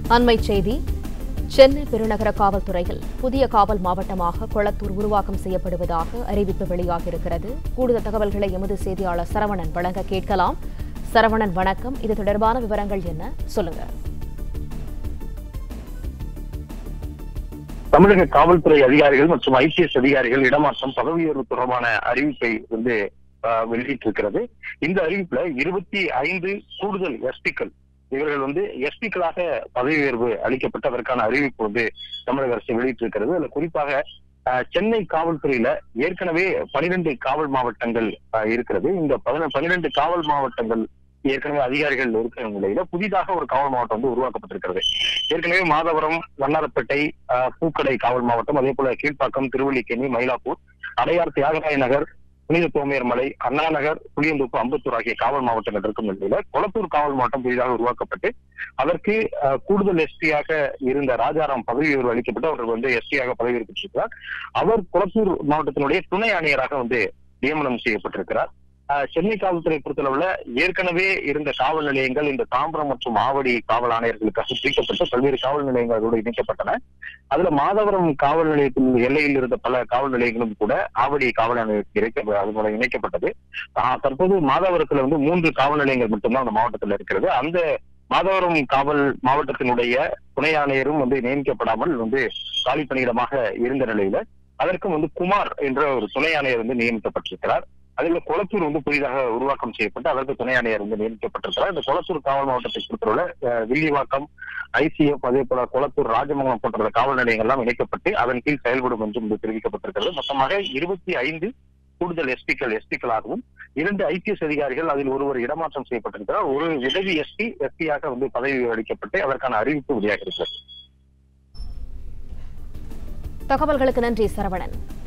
அண்மை செய்தி சென்னை பெருநகர காவல்துறையில் புதிய காவல் மாவட்டமாக கொளத்தூர் உருவாக்கம் செய்யப்படுவதாக அறிவிப்பு வெளியாகியிருக்கிறது கூடுதல் தகவல்களை எமது செய்தியாளர் சரவணன் வழங்க கேட்கலாம் சரவணன் வணக்கம் இது தொடர்பான விவரங்கள் என்ன சொல்லுங்க தமிழக காவல்துறை அதிகாரிகள் மற்றும் ஐபிஎஸ் அதிகாரிகள் இடமாற்றம் பதவி உயர்வு தொடர்பான அறிவிப்பை வந்து ஆஹ், வெளியிட்டிருக்கிறது இந்த அறிவிப்புல இருபத்தி ஐந்து கூடுதல் எஸ்பிக்கள் இவர்கள் வந்து எஸ்பிக்களாக பதவி உயர்வு அளிக்கப்பட்டு அதற்கான அறிவிப்பு வந்து தமிழக அரசு வெளியிட்டிருக்கிறது அதுல குறிப்பாக ஆஹ், சென்னை காவல்துறையில ஏற்கனவே பனிரெண்டு காவல் மாவட்டங்கள் ஆஹ், இருக்கிறது இந்த பன்னிரெண்டு காவல் மாவட்டங்கள் ஏற்கனவே அதிகாரிகள் இருக்கிற நிலையில புதிதாக ஒரு காவல் மாவட்டம் வந்து உருவாக்கப்பட்டிருக்கிறது ஏற்கனவே மாதவரம் வண்ணாரப்பேட்டை ஆஹ், பூக்கடை காவல் மாவட்டம் அதே போல கீழ்ப்பாக்கம் திருவல்லிக்கேணி மயிலாப்பூர் அடையார் தியாகராய நகர் புனித தோமையர் மலை அண்ணா நகர் புளியந்தோப்பு அம்பத்தூர் ஆகிய காவல் மாவட்டங்கள் இருக்கும் நிலையில கொளத்தூர் காவல் மாவட்டம் புதிதாக உருவாக்கப்பட்டு அதற்கு ஆஹ், கூடுதல் எஸ்பியாக இருந்த ராஜாராம் பதவி உயர்வு அளிக்கப்பட்டு அவர் வந்து எஸ்பியாக பதவி ஏற்பிட்டிருக்கிறார் அவர் கொளத்தூர் மாவட்டத்தினுடைய துணை ஆணையராக வந்து நியமனம் செய்யப்பட்டிருக்கிறார் ஆஹ், சென்னை காவல்துறை பொறுத்தளவுல ஏற்கனவே இருந்த காவல் நிலையங்கள் இந்த தாம்பரம் மற்றும் ஆவடி காவல் ஆணையர்களுக்காக பிரிக்கப்பட்டு பல்வேறு காவல் நிலையங்கள் அதோடு இணைக்கப்பட்டன அதுல மாதவரம் காவல் நிலையத்தில் எல்லையில் இருந்த பல காவல் நிலையங்களும் கூட ஆவடி காவல் நிலையத்துக்கு இணைக்க அதனோட இணைக்கப்பட்டது ஆஹ், தற்போது மாதவரத்துல வந்து மூன்று காவல் நிலையங்கள் மட்டும்தான் அந்த மாவட்டத்தில் இருக்கிறது அந்த மாதவரம் காவல் மாவட்டத்தினுடைய துணை ஆணையரும் வந்து நியமிக்கப்படாமல் வந்து காலி பணியிடமாக இருந்த நிலையில அதற்கும் வந்து குமார் என்ற ஒரு துணை ஆணையர் வந்து நியமிக்கப்பட்டிருக்கிறார் அதுல கொளத்தூர் வந்து புதிதாக உருவாக்கம் செய்யப்பட்டு அதற்கு துணை ஆணையர் வந்து நியமிக்கப்பட்டிருக்கிறார் இந்த கொளத்தூர் காவல் மாவட்டத்தை பொறுத்தவரை அஹ், வில்லிவாக்கம் ஐசிஎஃப் அதே போல கொளத்தூர் ராஜமங்கலம் போன்ற காவல் நிலையங்கள் எல்லாம் இணைக்கப்பட்டு அதன் கீழ் செயல்படும் என்றும் இது தெரிவிக்கப்பட்டிருக்கிறது மொத்தமாக இருபத்தி ஐந்து கூடுதல் எஸ்பிக்கள் எஸ்பிக்களாகவும் இரண்டு ஐபிஎஸ் அதிகாரிகள் அதில் ஒருவர் இடமாற்றம் செய்யப்பட்டிருக்கிறார் ஒரு உதவி எஸ்பி எஸ்பியாக வந்து பதவி அளிக்கப்பட்டு அதற்கான அறிவிப்பு வெளியாக இருக்கிறது தகவல்களுக்கு நன்றி சரவணன்